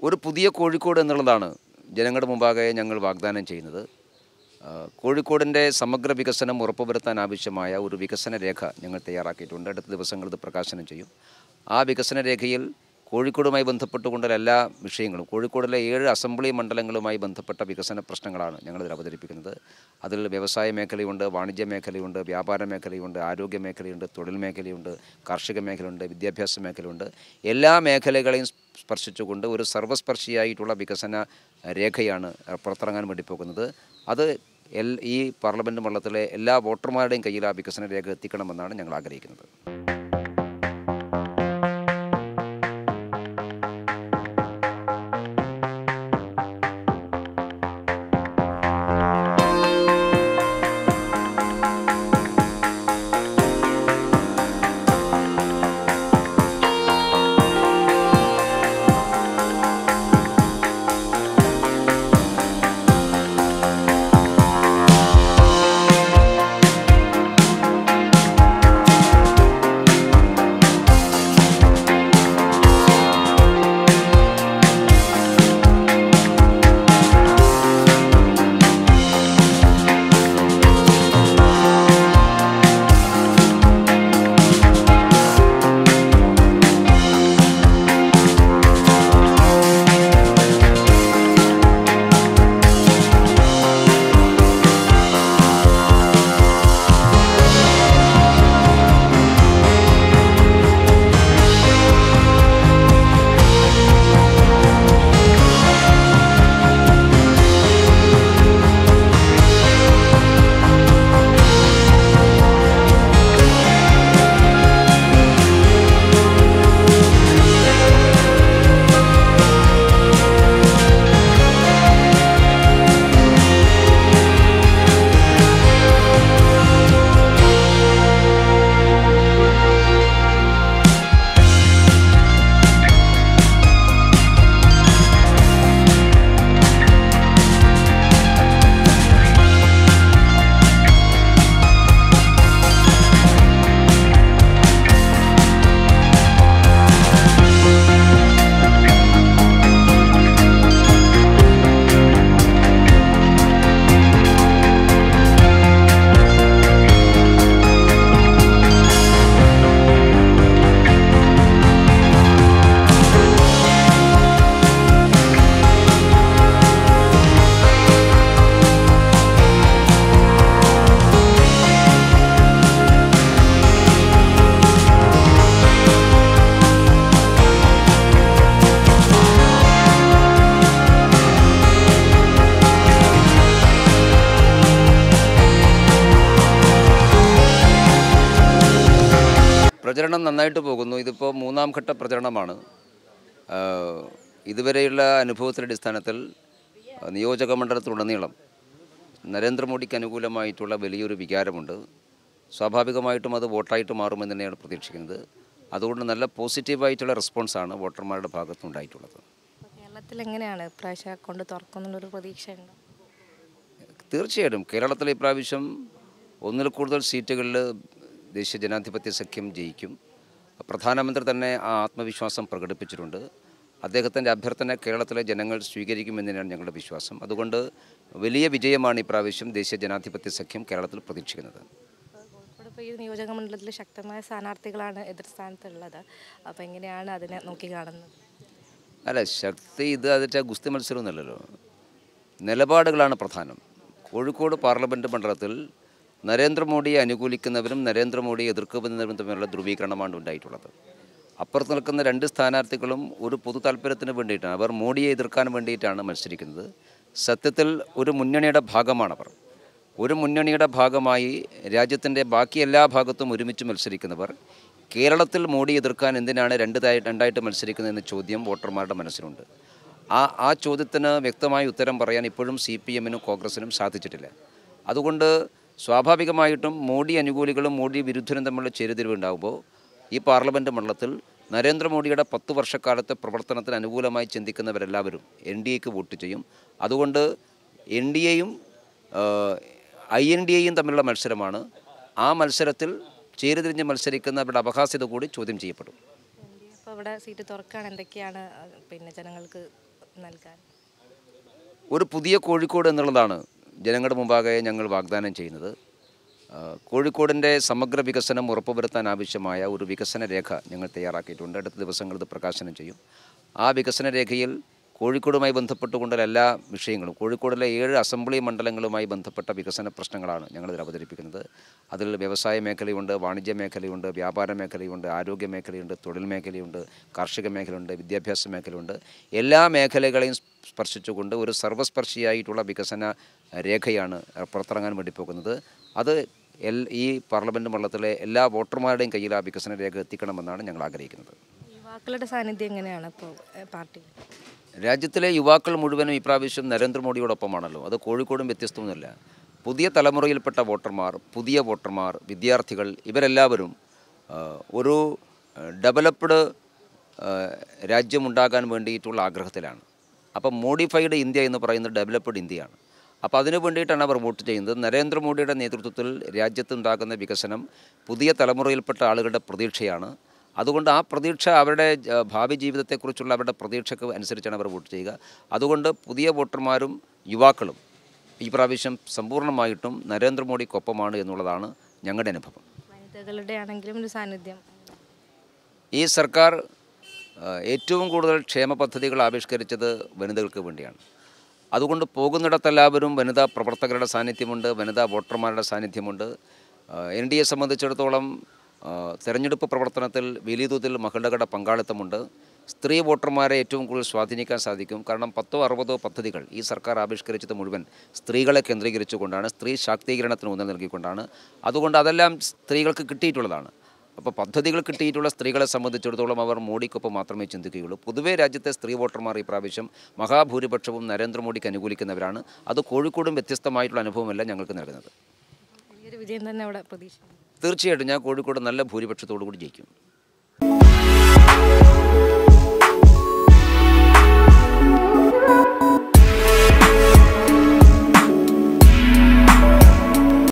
ഒരു പുതിയ കോഴിക്കോട് എന്നുള്ളതാണ് ജനങ്ങളുടെ മുമ്പാകെ ഞങ്ങൾ വാഗ്ദാനം ചെയ്യുന്നത് ആ, കോഴിക്കോടിൻ്റെ സമഗ്ര വികസനം ഉറപ്പുവരുത്താൻ ആവശ്യമായ ഒരു വികസന രേഖ ഞങ്ങൾ തയ്യാറാക്കിയിട്ടുണ്ട് അടുത്ത ദിവസങ്ങൾ ഇത് പ്രകാശനം ചെയ്യും ആ വികസന രേഖയിൽ കോഴിക്കോടുമായി ബന്ധപ്പെട്ടുകൊണ്ടുള്ള എല്ലാ വിഷയങ്ങളും കോഴിക്കോടിലെ ഏഴ് അസംബ്ലി മണ്ഡലങ്ങളുമായി ബന്ധപ്പെട്ട വികസന പ്രശ്നങ്ങളാണ് ഞങ്ങളിതിൽ അവതരിപ്പിക്കുന്നത് അതിൽ വ്യവസായ മേഖലയുണ്ട് വാണിജ്യ മേഖലയുണ്ട് വ്യാപാര മേഖലയുണ്ട് ആരോഗ്യ മേഖലയുണ്ട് തൊഴിൽ മേഖലയുണ്ട് കാർഷിക മേഖലയുണ്ട് വിദ്യാഭ്യാസ മേഖലയുണ്ട് എല്ലാ മേഖലകളെയും സ്പർശിച്ചുകൊണ്ട് ഒരു സർവസ്പർശിയായിട്ടുള്ള വികസന രേഖയാണ് പുറത്തിറങ്ങാൻ വേണ്ടി പോകുന്നത് അത് എൽ ഈ പാർലമെൻറ്റ് മണ്ഡലത്തിലെ എല്ലാ വോട്ടർമാരുടെയും കയ്യിൽ ആ വികസന രേഖ എത്തിക്കണമെന്നാണ് ഞങ്ങൾ ആഗ്രഹിക്കുന്നത് പ്രചരണം നന്നായിട്ട് പോകുന്നു ഇതിപ്പോൾ മൂന്നാം ഘട്ട പ്രചരണമാണ് ആ, ഇതുവരെയുള്ള അനുഭവത്തിൻ്റെ അടിസ്ഥാനത്തിൽ ആ, നിയോജക മണ്ഡലത്തിലുടനീളം നരേന്ദ്രമോദിക്ക് അനുകൂലമായിട്ടുള്ള വലിയൊരു വികാരമുണ്ട് സ്വാഭാവികമായിട്ടും അത് വോട്ടായിട്ട് മാറുമെന്ന് തന്നെയാണ് പ്രതീക്ഷിക്കുന്നത് അതുകൊണ്ട് നല്ല പോസിറ്റീവായിട്ടുള്ള റെസ്പോൺസാണ് വോട്ടർമാരുടെ ഭാഗത്തുണ്ടായിട്ടുള്ളത് കേരളത്തിൽ എങ്ങനെയാണ് ഇപ്രാവശ്യം കൊണ്ട് തുറക്കുന്നുള്ളൊരു പ്രതീക്ഷയുണ്ടോ തീർച്ചയായിട്ടും കേരളത്തിൽ ഇപ്രാവശ്യം ഒന്നിൽ കൂടുതൽ സീറ്റുകളിൽ ദേശീയ ജനാധിപത്യ സഖ്യം ജയിക്കും പ്രധാനമന്ത്രി തന്നെ ആ ആത്മവിശ്വാസം പ്രകടിപ്പിച്ചിട്ടുണ്ട് അദ്ദേഹത്തിൻ്റെ അഭ്യർത്ഥന കേരളത്തിലെ ജനങ്ങൾ സ്വീകരിക്കുമെന്ന് തന്നെയാണ് ഞങ്ങളുടെ വിശ്വാസം അതുകൊണ്ട് വലിയ വിജയമാണ് ഇപ്രാവശ്യം ദേശീയ ജനാധിപത്യ സഖ്യം കേരളത്തിൽ പ്രതീക്ഷിക്കുന്നത് കോഴിക്കോട് ഇപ്പോൾ ഈ നിയോജക മണ്ഡലത്തിൽ ശക്തമായ സ്ഥാനാർത്ഥികളാണ് എതിർ സ്ഥാനത്തുള്ളത് അപ്പോൾ എങ്ങനെയാണ് അതിനെ നോക്കി കാണുന്നത് അല്ല ശക്തി ഇത് അതിൻ്റെ ഗുസ്തി മത്സരമൊന്നുമല്ലല്ലോ നിലപാടുകളാണ് പ്രധാനം കോഴിക്കോട് പാർലമെൻറ്റ് മണ്ഡലത്തിൽ നരേന്ദ്രമോദിയെ അനുകൂലിക്കുന്നവരും നരേന്ദ്രമോദിയെ എതിർക്കുന്നവരും തമ്മിലുള്ള ധ്രുവീകരണമാണ് ഉണ്ടായിട്ടുള്ളത് അപ്പുറത്ത് നിൽക്കുന്ന രണ്ട് സ്ഥാനാർത്ഥികളും ഒരു പൊതു താല്പര്യത്തിന് വേണ്ടിയിട്ടാണ് അവർ മോഡിയെ എതിർക്കാൻ വേണ്ടിയിട്ടാണ് മത്സരിക്കുന്നത് സത്യത്തിൽ ഒരു മുന്നണിയുടെ ഭാഗമാണവർ ഒരു മുന്നണിയുടെ ഭാഗമായി രാജ്യത്തിൻ്റെ ബാക്കി എല്ലാ ഭാഗത്തും ഒരുമിച്ച് മത്സരിക്കുന്നവർ കേരളത്തിൽ മോഡി എതിർക്കാൻ എന്തിനാണ് രണ്ടായി രണ്ടായിട്ട് മത്സരിക്കുന്നതെന്ന ചോദ്യം വോട്ടർമാരുടെ മനസ്സിലുണ്ട് ആ ആ ചോദ്യത്തിന് വ്യക്തമായ ഉത്തരം പറയാൻ ഇപ്പോഴും സി പി എമ്മിനും കോൺഗ്രസിനും സാധിച്ചിട്ടില്ല അതുകൊണ്ട് സ്വാഭാവികമായിട്ടും മോഡി അനുകൂലികളും മോഡി വിരുദ്ധരും തമ്മിലുള്ള ചേരുതിരിവ് ഉണ്ടാകുമ്പോൾ ഈ പാർലമെൻറ്റ് മണ്ഡലത്തിൽ നരേന്ദ്രമോദിയുടെ പത്ത് വർഷക്കാലത്തെ പ്രവർത്തനത്തിന് അനുകൂലമായി ചിന്തിക്കുന്നവരെല്ലാവരും എൻ ഡി എക്ക് വോട്ട് ചെയ്യും അതുകൊണ്ട് എൻ ഡി എയും ഐ എൻ ഡി എയും തമ്മിലുള്ള മത്സരമാണ് ആ മത്സരത്തിൽ ചേരുതിരിഞ്ഞ് മത്സരിക്കുന്നവരുടെ അപഹാസ്യത കൂടി ചോദ്യം ചെയ്യപ്പെടും അപ്പോൾ ഇവിടെ സീറ്റ് തുറക്കാൻ എന്തൊക്കെയാണ് അഹ് പിന്നെ ജനങ്ങൾക്ക് നൽകാൻ ഒരു പുതിയ കോഴിക്കോട് എന്നുള്ളതാണ് ജനങ്ങളുടെ മുമ്പാകെ ഞങ്ങൾ വാഗ്ദാനം ചെയ്യുന്നത് ആ, കോഴിക്കോടിൻ്റെ സമഗ്ര വികസനം ഉറപ്പുവരുത്താൻ ആവശ്യമായ ഒരു വികസന രേഖ ഞങ്ങൾ തയ്യാറാക്കിയിട്ടുണ്ട് അടുത്ത ദിവസങ്ങൾ ഇത് പ്രകാശനം ചെയ്യും ആ വികസന രേഖയിൽ കോഴിക്കോടുമായി ബന്ധപ്പെട്ടുകൊണ്ടുള്ള എല്ലാ വിഷയങ്ങളും കോഴിക്കോടിലെ ഏഴ് അസംബ്ലി മണ്ഡലങ്ങളുമായി ബന്ധപ്പെട്ട വികസന പ്രശ്നങ്ങളാണ് ഞങ്ങളിതിൽ അവതരിപ്പിക്കുന്നത് അതിൽ വ്യവസായ മേഖലയുണ്ട് വാണിജ്യ മേഖലയുണ്ട് വ്യാപാര മേഖലയുണ്ട് ആരോഗ്യ മേഖലയുണ്ട് തൊഴിൽ മേഖലയുണ്ട് കാർഷിക മേഖലയുണ്ട് വിദ്യാഭ്യാസ മേഖലയുണ്ട് എല്ലാ മേഖലകളെയും സ്പർശിച്ചുകൊണ്ട് ഒരു സർവസ്പർശിയായിട്ടുള്ള വികസന രേഖയാണ് പുറത്തിറങ്ങാൻ വേണ്ടി പോകുന്നത് അത് എൽ ഈ പാർലമെൻറ്റ് മണ്ഡലത്തിലെ എല്ലാ വോട്ടർമാരുടെയും കയ്യിൽ ആ വികസന രേഖ എത്തിക്കണമെന്നാണ് ഞങ്ങൾ ആഗ്രഹിക്കുന്നത് യുവാക്കളുടെ സാന്നിധ്യം എങ്ങനെയാണ് ഇപ്പോൾ പാർട്ടി രാജ്യത്തിലെ യുവാക്കൾ മുഴുവനും ഇപ്രാവശ്യം നരേന്ദ്രമോദിയോടൊപ്പമാണല്ലോ അത് കോഴിക്കോടും വ്യത്യസ്തമൊന്നുമില്ല പുതിയ തലമുറയിൽപ്പെട്ട വോട്ടർമാർ പുതിയ വോട്ടർമാർ വിദ്യാർത്ഥികൾ ഇവരെല്ലാവരും ആ, ഒരു ഡെവലപ്ഡ് രാജ്യമുണ്ടാകാൻ വേണ്ടിയിട്ടുള്ള ആഗ്രഹത്തിലാണ് അപ്പം മോഡിഫൈഡ് ഇന്ത്യ എന്ന് പറയുന്നത് ഡെവലപ്ഡ് ഇന്ത്യയാണ് അപ്പോൾ അതിനു വേണ്ടിയിട്ടാണ് അവർ വോട്ട് ചെയ്യുന്നത് നരേന്ദ്രമോദിയുടെ നേതൃത്വത്തിൽ രാജ്യത്തുണ്ടാകുന്ന വികസനം പുതിയ തലമുറയിൽപ്പെട്ട ആളുകളുടെ പ്രതീക്ഷയാണ് അതുകൊണ്ട് ആ പ്രതീക്ഷ അവരുടെ ജ- ഭാവി ജീവിതത്തെക്കുറിച്ചുള്ള അവരുടെ പ്രതീക്ഷയ്ക്ക് അനുസരിച്ചാണ് അവർ വോട്ട് ചെയ്യുക അതുകൊണ്ട് പുതിയ വോട്ടർമാരും യുവാക്കളും ഈ പ്രാവശ്യം സമ്പൂർണ്ണമായിട്ടും നരേന്ദ്രമോദിക്കൊപ്പമാണ് എന്നുള്ളതാണ് ഞങ്ങളുടെ അനുഭവം വനിതകളുടെ ആണെങ്കിലും ഒരു സാന്നിധ്യം ഈ സർക്കാർ ആ, ഏറ്റവും കൂടുതൽ ക്ഷേമ പദ്ധതികൾ ആവിഷ്കരിച്ചത് വനിതകൾക്ക് വേണ്ടിയാണ് അതുകൊണ്ട് പോകുന്നിടത്തെല്ലാവരും വനിതാ പ്രവർത്തകരുടെ സാന്നിധ്യമുണ്ട് വനിതാ വോട്ടർമാരുടെ സാന്നിധ്യമുണ്ട് എൻ ഡി എ സംബന്ധിച്ചിടത്തോളം ആ, തെരഞ്ഞെടുപ്പ് പ്രവർത്തനത്തിൽ വലിയ തോതിൽ മഹിളകളുടെ പങ്കാളിത്തമുണ്ട് സ്ത്രീ വോട്ടർമാരെ ഏറ്റവും കൂടുതൽ സ്വാധീനിക്കാൻ സാധിക്കും കാരണം പത്തോ അറുപതോ പദ്ധതികൾ ഈ സർക്കാർ ആവിഷ്കരിച്ചത് മുഴുവൻ സ്ത്രീകളെ കേന്ദ്രീകരിച്ചുകൊണ്ടാണ് സ്ത്രീ ശാക്തീകരണത്തിന് ഊന്നൽ നൽകിക്കൊണ്ടാണ് അതുകൊണ്ട് അതെല്ലാം സ്ത്രീകൾക്ക് കിട്ടിയിട്ടുള്ളതാണ് അപ്പോൾ പദ്ധതികൾ കിട്ടിയിട്ടുള്ള സ്ത്രീകളെ സംബന്ധിച്ചിടത്തോളം അവർ മോഡിക്കൊപ്പം മാത്രമേ ചിന്തിക്കുകയുള്ളൂ പൊതുവേ രാജ്യത്തെ സ്ത്രീ വോട്ടർമാർ ഈ പ്രാവശ്യം മഹാഭൂരിപക്ഷവും നരേന്ദ്രമോദിക്ക് അനുകൂലിക്കുന്നവരാണ് അത് കോഴിക്കോടും വ്യത്യസ്തമായിട്ടുള്ള അനുഭവമല്ല ഞങ്ങൾക്ക് നൽകുന്നത് വലിയൊരു വിജയം തന്നെ അവിടെ പ്രതീക്ഷിക്കുന്നു തീർച്ചയായിട്ടും ഞാൻ കോഴിക്കോട് നല്ല ഭൂരിപക്ഷത്തോടു കൂടി ജയിക്കും